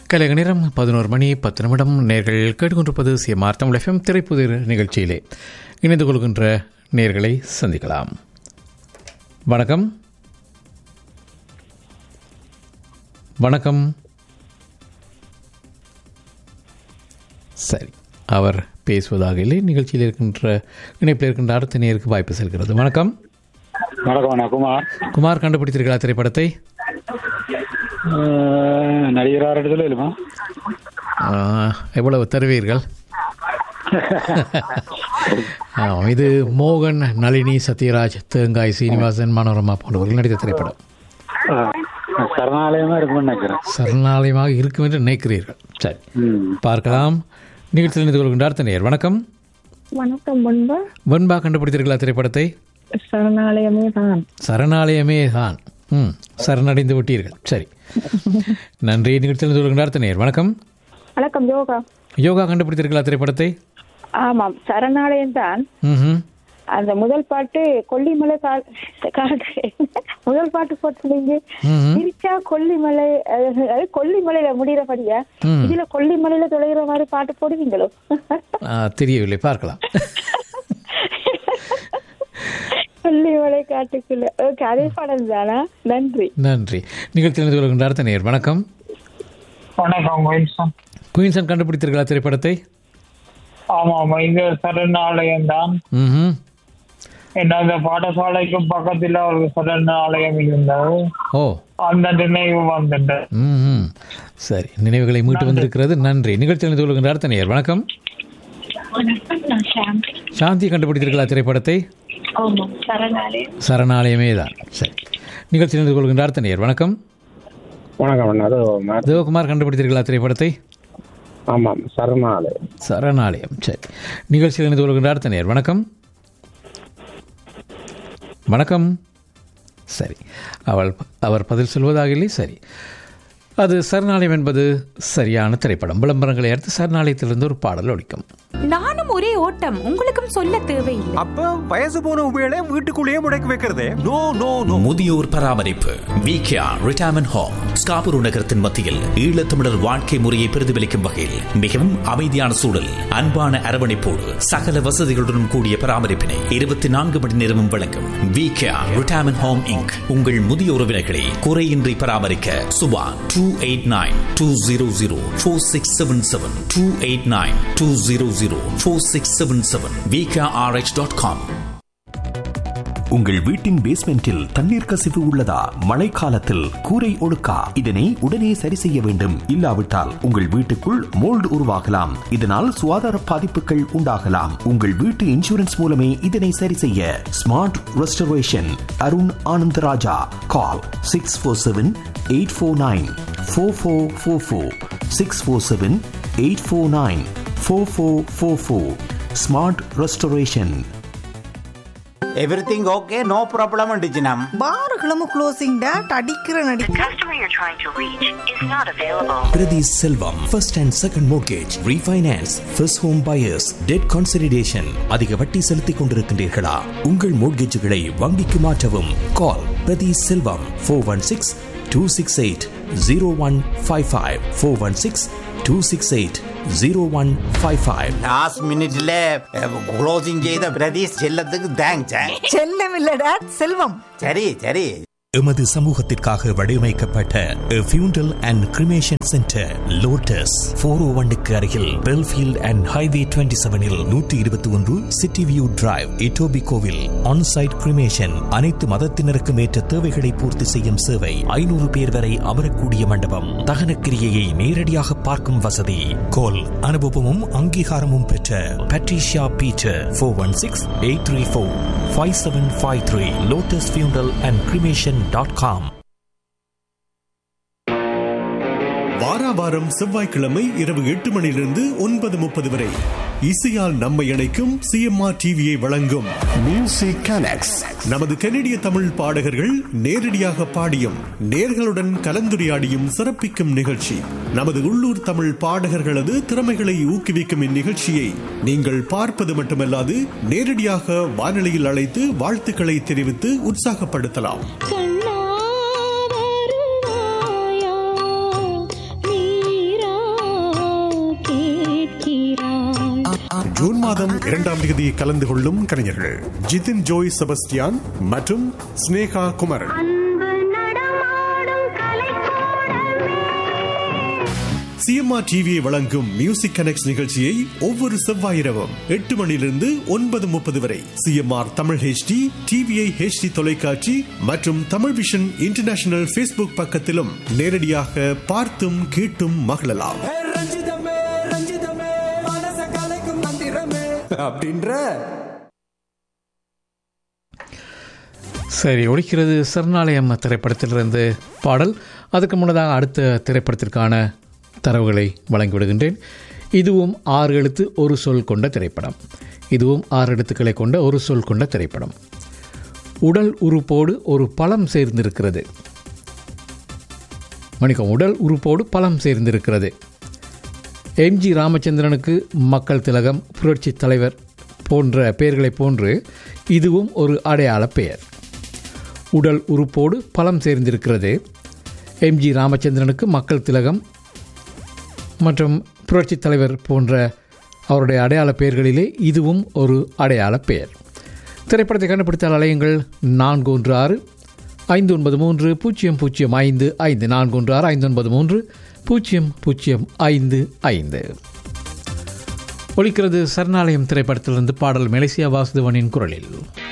கலைக நேரம் பதினோரு மணி பத்து நிமிடம் நேர்கள் கேட்டுக்கொண்டிருப்பது சிஎம்ஆர் தமிழ் எஃப்எம் திரைப்புதிர் நிகழ்ச்சியிலே இணைந்து கொள்கின்ற நேர்களை சந்திக்கலாம் வணக்கம் வணக்கம் சரி அவர் பேசுவதாக இல்லை நிகழ்ச்சியில் இருக்கின்ற இணைப்பில் இருக்கின்ற அடுத்த நேருக்கு வாய்ப்பு செல்கிறது வணக்கம் வணக்கம் நான் குமார் குமார் கண்டுபிடித்திருக்கிறா திரைப்படத்தை அஹ், நடிகரார் இடத்துல இல்லைமா ஆ, எவ்வளவு தருவீர்கள் ஆமாம், இது மோகன் நளினி சத்யராஜ் தேங்காய் சீனிவாசன் மனோரமா போன்றவர்கள் நடித்த திரைப்படம் சரணாலயமா இருக்கும்னு நினைக்கிறேன் சரணாலயமாக இருக்கும் என்று நினைக்கிறீர்கள் சரி ம். பார்க்கலாம் நிகழ்ச்சியில் இணைந்து கொள்கின்ற அடுத்த நேர் வணக்கம் வணக்கம் முன்பு வெண்பா கண்டுபிடித்தீர்களா திரைப்படத்தை சரணாலயமே தான் சரணாலயமே தான் ம் சரணடைந்து விட்டீர்கள் சரி நன்றி நிகழ்ச்சியில் இணைந்து கொள்கின்ற அடுத்த நேர் வணக்கம் வணக்கம் யோகா யோகா கண்டுபிடித்தீர்களா திரைப்படத்தை ஆமாம் சரணாலயம் தான் ம் அந்த முதல் பாட்டு கொல்லிமலை கா- காடு முதல் பாட்டு போட்டுருந்தீங்க பிரிச்சா கொல்லிமலை அஹ், அது கொல்லிமலையில முடிகிறபடியா ம். இதுல கொல்லிமலையில தொலைகிற மாதிரி பாட்டு போடுவீங்களோ தெரியவில்லை பார்க்கலாம் கொல்லிமலை காட்டுக்குள்ள ஓகே அதே பாடல் தானா நன்றி நன்றி நிகழ்ச்சியில் இணைந்து கொள்கின்ற அடுத்த நேர் வணக்கம் வணக்கம் வைசன் குயின்சன் கண்டுபிடித்தீர்களா திரைப்படத்தை ஆமா ஆமா இது சரணாலயம் தான் ம் என்னது பாடசாலைக்கு பக்கத்துல ஒரு சரணாலயம் இருந்தது ஓ அந்த நினைவு வந்துட்டு ம் சரி நினைவுகளை மீட்டு வந்திருக்கிறது நன்றி நிகழ்ச்சியில் இணைந்து கொள்கின்ற அடுத்த நேர் வணக்கம் சாந்தி கண்டுபிடித்தீர்களா திரைப்படத்தை ஆமாம் சரணாலயம் சரணாலயமே தான் சரி நிகழ்ச்சியில் இணைந்து கொள்கின்ற அடுத்த நேர் வணக்கம் வணக்கம் அண்ணா. அது ம- தேவகுமார் கண்டுபிடித்தீர்களா திரைப்படத்தை ஆமாம் சரணாலயம் சரணாலயம் சரி நிகழ்ச்சியில் இணைந்து கொள்கின்ற அடுத்த நேர் வணக்கம் வணக்கம் சரி அவள் அவர் பதில் சொல்வதாக இல்லை சரி அது சரணாலயம் என்பது சரியான திரைப்படம் விளம்பரங்களை அடுத்து சரணாலயத்திலிருந்து ஒரு பாடல் ஒழிக்கும் நானும் ஒரே ஓட்டம் உங்களுக்கும் சொல்ல தேவையில்லை அப்ப வயசு போன உபயோக வீட்டுக்குள்ளேயே முடக்கி வைக்கிறதே நோ நோ நோ முதியோர் பராமரிப்பு விகேஆர் ரிட்டையர்மெண்ட் ஹோம் ஸ்காபுரு நகரத்தின் மத்தியில் ஈழத்தமிழர் வாழ்க்கை முறையை பிரதிபலிக்கும் வகையில் மிகவும் அமைதியான சூழல் அன்பான அரவணைப்போடு சகல வசதிகளுடன் கூடிய பராமரிப்பினை இருபத்தி நான்கு மணி நேரமும் வழங்கும் விகேஆர் ரிட்டையர்மெண்ட் ஹோம் இங்க் உங்கள் முதிய உறவினர்களை குறையின்றி பராமரிக்க Subha two eight nine two zero zero four six seven seven two eight nine two zero zero four six seven seven VKRH dot com உங்கள் வீட்டின் பேஸ்மெண்டில் தண்ணீர் கசிவு உள்ளதா மழைக்காலத்தில் கூரை ஒழுக்கா இதனை உடனே சரி செய்ய வேண்டும் இல்லாவிட்டால் உங்கள் வீட்டுக்குள் மோல்டு உருவாகலாம் இதனால் சுகாதார பாதிப்புகள் உண்டாகலாம் உங்கள் வீட்டு இன்சூரன்ஸ் மூலமே இதனை சரி செய்ய smart restoration Arun Anandaraja call six four seven eight four nine four four four four six four seven eight four nine four four four four smart restoration everything okay no problem டிஜினம் பாருகளும் க்ளோசிங் டேட் அடிக்கிற நடி Priti Selvam, first and second mortgage, refinance, first home buyers, debt consolidation. அதிக வட்டி செலுத்திக் கொண்டிருக்கின்றீர்களா உங்கள் மோட்கேஜுகளை வங்கிக்கு மாற்றவும் call Prathi Selvam four one six two six eight zero one five five four one six two six eight zero one five five last மினிட்ல closing செய்த பிரதீஷ் செல்லத்துக்கு thanks செல்லம் இல்ல டேட் செல்வம் சரி சரி எமது சமூகத்திற்காக வடிவமைக்கப்பட்ட funeral and cremation centre lotus four O ஒன்னுக்கு அருகில் பெல்ஃபீல்ட் அண்ட் ஹைவே டுவெண்ட்டி செவனில் நூற்றி இருபத்தி ஒன்று சிட்டி வியூ டிரைவ் இட்டோபி கோவில் ஆன்சைட் கிரிமேஷன் அனைத்து மதத்தினருக்கும் ஏற்ற தேவைகளை பூர்த்தி செய்யும் சேவை ஐநூறு பேர் வரை அமரக்கூடிய மண்டபம் தகன கிரியையை நேரடியாக பார்க்கும் வசதி கோல் அனுபவமும் அங்கீகாரமும் பெற்ற Patricia Peter four one six eight three four five seven five three lotus funeral and cremation dot com வாரா வாரம் செவ்வாய்க்கிழமை இரவு எட்டு மணியிலிருந்து ஒன்பது முப்பது வரை இசையால் நம்மை இணைக்கும் சிஎம்ஆர் டிவியை வழங்கும் மியூசிக் கனெக்ட்ஸ் நமது கனடிய தமிழ் பாடகர்கள் நேரடியாக பாடியும் நேர்களுடன் கலந்துரையாடியும் சிறப்பிக்கும் நிகழ்ச்சி நமது உள்ளூர் தமிழ் பாடகர்களது திறமைகளை ஊக்குவிக்கும் இந்நிகழ்ச்சியை நீங்கள் பார்ப்பது மட்டுமல்லாது நேரடியாக வானொலியில் அழைத்து வாழ்த்துக்களை தெரிவித்து உற்சாகப்படுத்தலாம் கண்ணா வருவாயா நீர இம்மாதம் இரண்டாம் தேதி கலந்து கொள்ளும் கலைஞர்கள் ஜிதின் ஜோய் செபஸ்டியான் மற்றும் ஸ்னேகா குமரன் சிஎம்ஆர் டிவியை வழங்கும் மியூசிக் கனெக்ட் நிகழ்ச்சியை ஒவ்வொரு செவ்வாய் இரவும் எட்டு மணியிலிருந்து ஒன்பது முப்பது வரை CMR Tamil HD TVI HD தொலைக்காட்சி மற்றும் தமிழ் விஷன் இன்டர்நேஷனல் ஃபேஸ்புக் பக்கத்திலும் நேரடியாக பார்த்தும் கேட்டும் மகிழலாம் அப்படின்ற சரி ஒழிக்கிறது சரணாலயம் திரைப்படத்திலிருந்து பாடல் அதுக்கு முன்னதாக அடுத்த திரைப்படத்திற்கான தரவுகளை வழங்கிவிடுகின்றேன் இதுவும் ஆறு எழுத்து ஒரு சொல் கொண்ட திரைப்படம் இதுவும் ஆறு எழுத்துக்களை கொண்ட ஒரு சொல் கொண்ட திரைப்படம் உடல் உறுப்போடு ஒரு பழம் சேர்ந்திருக்கிறது மணிக்கம் உடல் உறுப்போடு பழம் சேர்ந்திருக்கிறது எம்ஜி ராமச்சந்திரனுக்கு மக்கள் திலகம் புரட்சி தலைவர் போன்ற பெயர்களைப் போன்று இதுவும் ஒரு அடையாள பெயர் உடல் உறுப்போடு பலம் சேர்ந்திருக்கிறது எம்ஜி ராமச்சந்திரனுக்கு மக்கள் திலகம் மற்றும் புரட்சி தலைவர் போன்ற அவருடைய அடையாள பெயர்களிலே இதுவும் ஒரு அடையாள பெயர் திரைப்படத்தை கண்டுபிடித்தால் அலையுங்கள் நான்கு ஒன்று ஆறு ஐந்து ஒன்பது மூன்று பூஜ்ஜியம் பூஜ்ஜியம் ஐந்து ஐந்து நான்கு ஒன்று ஆறு ஐந்து ஒன்பது மூன்று பூஜ்ஜியம் பூஜ்ஜியம் ஐந்து ஐந்து ஒழிக்கிறது சரணாலயம் திரைப்படத்திலிருந்து பாடல் மெலேசியா வாசுதேவனின் குரலில்